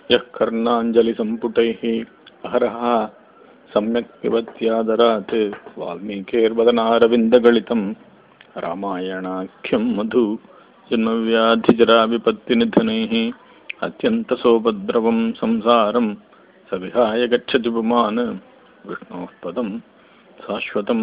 यः कर्णाञ्जलिसम्पुटैः अहरः सम्यक् पिबत्यादरात् वाल्मीकेर्वदनारविन्दगलितं रामायणाख्यं मधु जन्मव्याधिजराविपत्तिनिधनैः अत्यन्तसोपद्रवं संसारं स विहाय गच्छति पुमान् विष्णोः पदं சாஸ்வதம்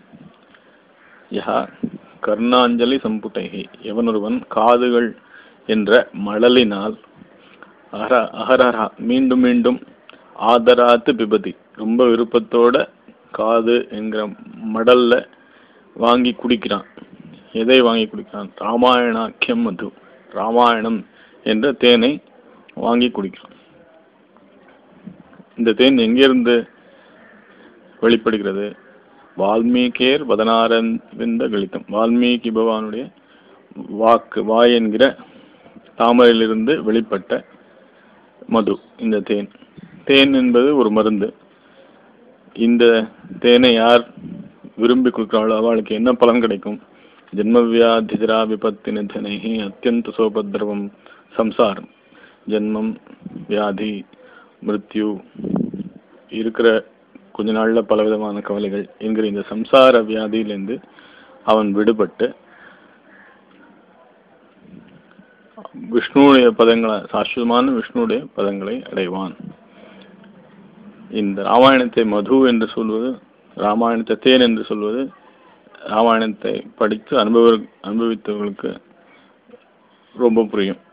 யா கர்ணாஞ்சலி சம்புட்டைகி எவனொருவன் காதுகள் என்ற மழலினால் அகர அகரஹா மீண்டும் மீண்டும் ஆதராத்து பிபதி ரொம்ப விருப்பத்தோட காது என்கிற மடல்ல வாங்கி குடிக்கிறான் எதை வாங்கி குடிக்கிறான் ராமாயணாக்கியம் மது ராமாயணம் என்ற தேனை வாங்கி குடிக்கிறான் இந்த தேன் எங்கிருந்து வெளிப்படுகிறது வால்மீகியர் வதனாரவிந்த கலிதம் வால்மீகி பகவானுடைய வாக்கு வாய் என்கிற தாமரையிலிருந்து வெளிப்பட்ட மது இந்த தேன் தேன் என்பது ஒரு மருந்து இந்த தேனை யார் விரும்பி கொடுக்குறாளோ அவளுக்கு என்ன பலன் கிடைக்கும் ஜென்மவியாதிஜரா விபத்தி நிதனைகி அத்தியந்த சோபத்ரவம் சம்சாரம் ஜென்மம் வியாதி மிருத்யு இருக்கிற கொஞ்ச நாள்ல பலவிதமான கவலைகள் என்கிற இந்த சம்சார வியாதியிலிருந்து அவன் விடுபட்டு விஷ்ணுவுடைய பதங்களை சாஸ்வதமான விஷ்ணுடைய பதங்களை அடைவான் இந்த ராமாயணத்தை மது என்று சொல்வது ராமாயணத்தை தேன் என்று சொல்வது ராமாயணத்தை படித்து அனுபவ அனுபவித்தவர்களுக்கு ரொம்ப புரியும்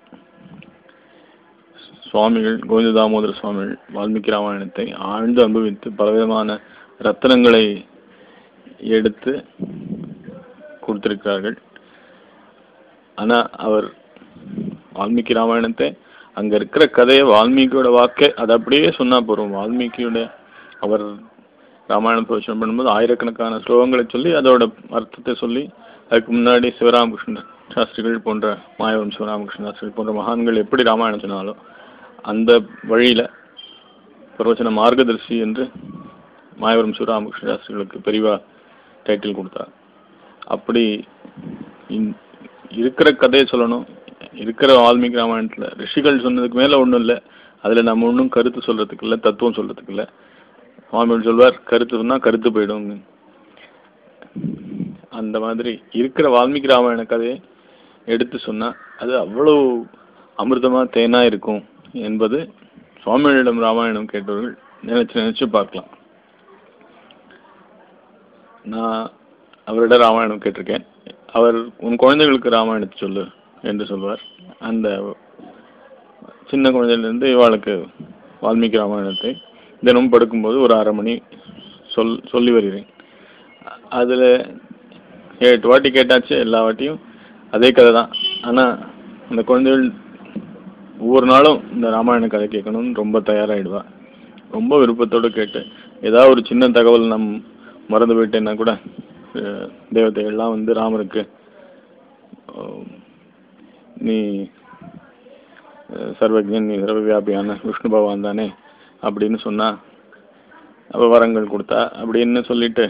சுவாமிகள் கோவிந்த தாமோதர சுவாமிகள் வால்மீகி ராமாயணத்தை ஆழ்ந்து அனுபவித்து பலவிதமான ரத்தனங்களை எடுத்து கொடுத்திருக்கிறார்கள் ஆனா அவர் வால்மீகி ராமாயணத்தை அங்க இருக்கிற கதையை வால்மீகியோட வாக்கை அது அப்படியே சொன்னா போறோம் வால்மீகியோட அவர் ராமாயண பிரவச்சனம் பண்ணும்போது ஆயிரக்கணக்கான ஸ்லோகங்களை சொல்லி அதோட அர்த்தத்தை சொல்லி அதுக்கு முன்னாடி சிவராமகிருஷ்ண சாஸ்திரிகள் போன்ற மாயவன் சிவராமகிருஷ்ண சாஸ்திரிகள் போன்ற மகான்கள் எப்படி ராமாயணம் சொன்னாலும் அந்த வழியில பிரவச்சன மார்க்கதர்சி என்று மாயவரம் சிவராமகிருஷ்ண சாஸ்திரிகளுக்கு பெரிவா டைட்டில் கொடுத்தார் அப்படி இருக்கிற கதையை சொல்லணும் இருக்கிற வால்மீகி ராமாயணத்துல ரிஷிகள் சொன்னதுக்கு மேல ஒன்றும் இல்லை அதுல நம்ம ஒன்றும் கருத்து சொல்றதுக்கு இல்லை தத்துவம் சொல்றதுக்கு இல்லை சுவாமிகள் சொல்வார் கருத்து சொன்னா கருத்து போயிடும் அந்த மாதிரி இருக்கிற வால்மீகி ராமாயண கதையை எடுத்து சொன்னா அது அவ்வளவு அமிர்தமா தேனா இருக்கும் என்பது சுவாமிகளிடம் ராமாயணம் கேட்டவர்கள் நினைச்சு நினைச்சு பார்க்கலாம் நான் அவரிடம் ராமாயணம் கேட்டிருக்கேன் அவர் உன் குழந்தைகளுக்கு ராமாயணத்தை சொல்லு என்று சொல்வார் அந்த சின்ன குழந்தையிலிருந்து இவாளுக்கு வால்மீகி ராமாயணத்தை தினமும் படுக்கும்போது ஒரு அரை மணி சொல் சொல்லி வருகிறேன் அதில் எட்டு வாட்டி கேட்டாச்சு எல்லா வாட்டியும் அதே கதை தான் ஆனால் அந்த குழந்தைகள் ஒவ்வொரு நாளும் இந்த ராமாயண கதை கேட்கணும்னு ரொம்ப தயாராகிடுவா ரொம்ப விருப்பத்தோடு கேட்டு ஏதாவது ஒரு சின்ன தகவல் நம் மறந்து போயிட்டேன்னா கூட தேவதைகள்லாம் வந்து ராமருக்கு நீ சர்வஜன் நீ சர்வவியாபியான விஷ்ணு பகவான் தானே அப்படின்னு சொன்னா அவ வரங்கள் கொடுத்தா அப்படின்னு சொல்லிட்டு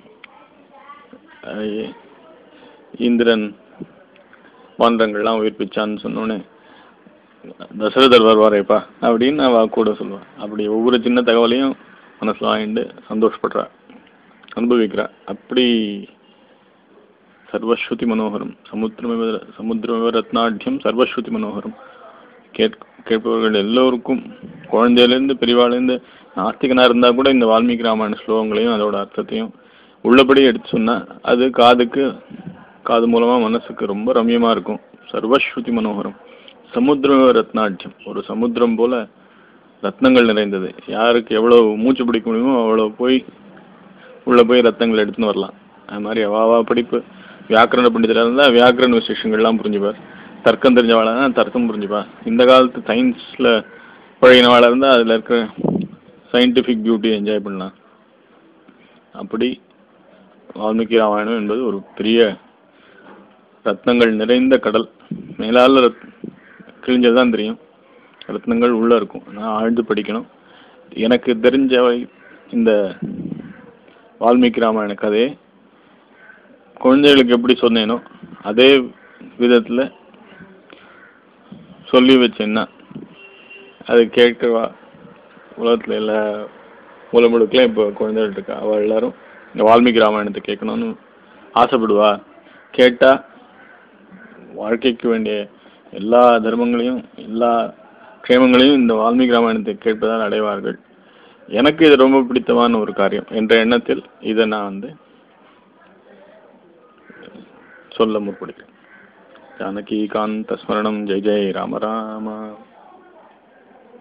இந்திரன் வான்றங்கள்லாம் உயிர்ப்பிச்சான்னு சொன்னோன்னே தசரதர் வருவாரேப்பா அப்படின்னு அவ கூட சொல்லுவான் அப்படி ஒவ்வொரு சின்ன தகவலையும் மனசுல வாங்கிட்டு சந்தோஷப்படுறா அனுபவிக்கிறா அப்படி சர்வஸ்ருதி மனோகரம் சமுத்திரமிவ சமுத்திரமிவ ரத்னாட்யம் சர்வஸ்ருதி மனோகரம் கேட் கேட்பவர்கள் எல்லோருக்கும் குழந்தையிலேருந்து பெரியவாளேருந்து நாஸ்திகனாக இருந்தால் கூட இந்த வால்மீகி ராமாயண ஸ்லோகங்களையும் அதோட அர்த்தத்தையும் உள்ளபடி எடுத்து சொன்னால் அது காதுக்கு காது மூலமாக மனசுக்கு ரொம்ப ரம்யமாக இருக்கும் சர்வஸ்ருதி மனோகரம் சமுத்திரம் ரத்னாட்சியம் ஒரு சமுத்திரம் போல ரத்னங்கள் நிறைந்தது யாருக்கு எவ்வளோ மூச்சு பிடிக்க முடியுமோ அவ்வளோ போய் உள்ளே போய் ரத்தங்கள் எடுத்துன்னு வரலாம் அது மாதிரி அவாவா படிப்பு வியாக்கரண பண்டிதராக இருந்தால் வியாக்கரண விசேஷங்கள்லாம் புரிஞ்சுப்பார் தர்க்கம் தெரிஞ்சவாளாக தர்க்கம் புரிஞ்சுப்பா இந்த காலத்து சயின்ஸில் பழகினவாளாக இருந்தால் அதில் இருக்க சயின்டிஃபிக் பியூட்டியை என்ஜாய் பண்ணலாம் அப்படி வால்மீகி ராமாயணம் என்பது ஒரு பெரிய ரத்னங்கள் நிறைந்த கடல் மேலால ரத் கிழிஞ்சது தான் தெரியும் ரத்னங்கள் உள்ளே இருக்கும் நான் ஆழ்ந்து படிக்கணும் எனக்கு தெரிஞ்சவை இந்த வால்மீகி ராமாயண கதையை குழந்தைகளுக்கு எப்படி சொன்னேனோ அதே விதத்தில் சொல்லி வச்சேன்னா அது கேட்கவா உலகத்தில் எல்லா மூலமுடுக்கெலாம் இப்போ குழந்தைகள் இருக்கா அவள் எல்லாரும் இந்த வால்மீகி ராமாயணத்தை கேட்கணும்னு ஆசைப்படுவா கேட்டால் வாழ்க்கைக்கு வேண்டிய எல்லா தர்மங்களையும் எல்லா க்ஷேமங்களையும் இந்த வால்மீகி ராமாயணத்தை கேட்பதால் அடைவார்கள் எனக்கு இது ரொம்ப பிடித்தமான ஒரு காரியம் என்ற எண்ணத்தில் இதை நான் வந்து சொல்ல முற்படுகிறேன் ஜானகி காந்த ஸ்மரணம் ஜெய் ஜெய் ராம ராம